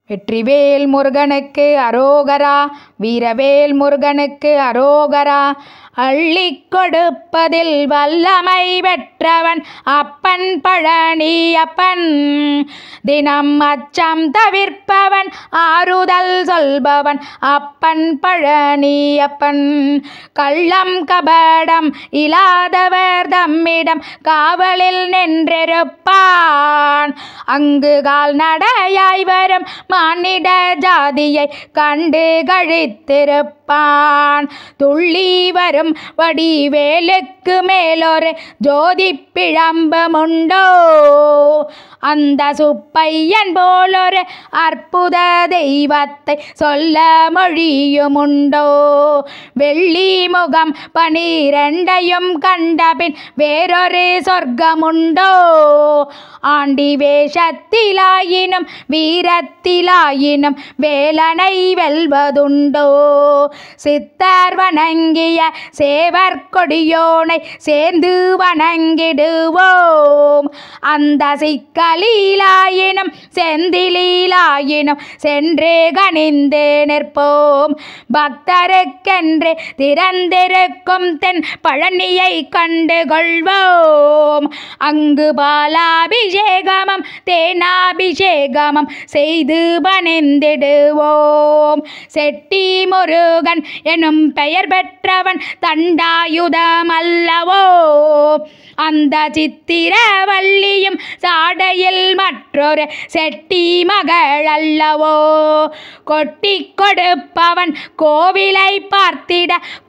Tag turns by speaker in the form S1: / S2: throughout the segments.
S1: வெற்றிவேல் முருகனுக்கு அரோகரா வீரவேல் முருகனுக்கு அரோகரா அள்ளிக் கொடுப்பதில் வல்லமை பெற்றவன் அப்பன் பழனி அப்பன் தினம் அச்சம் தவிர்ப்பவன் ஆறுதல் சொல்பவன் அப்பன் பழனி அப்பன் கள்ளம் கபடம் இல்லாதவர் தம்மிடம் காவலில் நின்றிருப்பான் அங்கு கால் நடையாய் வரும் மானிட ஜாதியை கண்டு கழித்திருப்பான் துள்ளி வரும் வடிவேலுக்கு மேலொரு ஜோதி பிழம்பமுண்டோ அந்த சுப்பையன் போலொரு அற்புத தெய்வத்தை சொல்ல மொழியுமுண்டோ வெள்ளி முகம் பனிரெண்டையும் கண்டபின் வேறொரு சொர்க்கமுண்டோ ஆண்டி வேஷத்திலாயினும் வீரத்திலாயினும் வேலனை வெல்வதுண்டோ சித்தர் வணங்கிய சேவர் கொடியோனை சேர்ந்து வணங்கிடுவோம் அந்த சிக்கலிலாயினும் செந்திலாயினும் சென்று கணிந்து நிற்போம் பக்தருக்கென்று திறந்திருக்கும் தென் பழனியை கண்டு கொள்வோம் அங்கு பாலாபிஷேகமும் தேனாபிஷேகமும் செய்து பணிந்திடுவோம் செட்டி முருகன் எனும் பெயர் பெற்றவன் தண்டாயுதம் அல்லவோ அந்த சித்திரவல்லியும் சாடையில் மற்றொரு செட்டி மகள் அல்லவோ கொட்டி கொடுப்பவன் கோவிலை பார்த்திட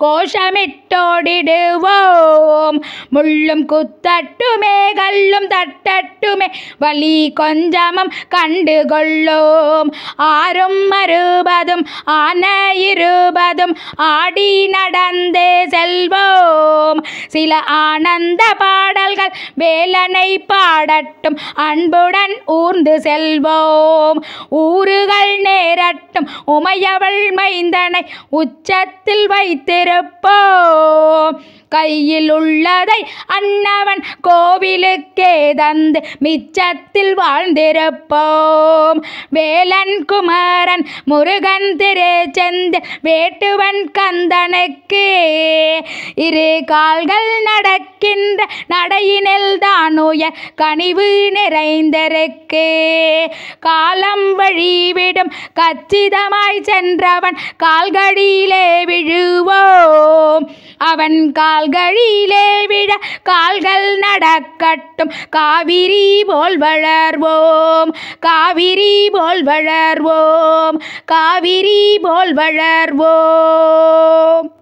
S1: கோஷமிட்டோடிடுவோம் முள்ளும் குத்தட்டுமே கல்லும் தட்டட்டுமே வலி கொஞ்சமும் கண்டு கொள்ளோம் ஆறும் அறுபதும் ஆன இருபதும் ஆடி நடந்தே செல்வோம் சில ஆனந்த பாடல்கள் வேலனை பாடட்டும் அன்புடன் ஊர்ந்து செல்வோம் ஊறுகள் நேரட்டும் உமையவள் மைந்தனை உச்சத்தில் வைத்திருப்போம் கையில் உள்ளதை அன்னவன் கோவிலுக்கே தந்து மிச்சத்தில் வாழ்ந்திருப்போம் வேலன் குமரன் முருகன் திருச்செந்து வேட்டுவன் கந்தனுக்கு இரு கால்கள் நடக்கின்ற நடையினில் தானுய கனிவு நிறைந்திருக்கு காலம் வழிவிடும் கச்சிதமாய் சென்றவன் கால்களிலே விழுவோம் அவன் கால்களிலே விழ கால்கள் நடக்கட்டும் காவிரி போல் வளர்வோம் காவிரி போல் வளர்வோம் காவிரி போல் வளர்வோம்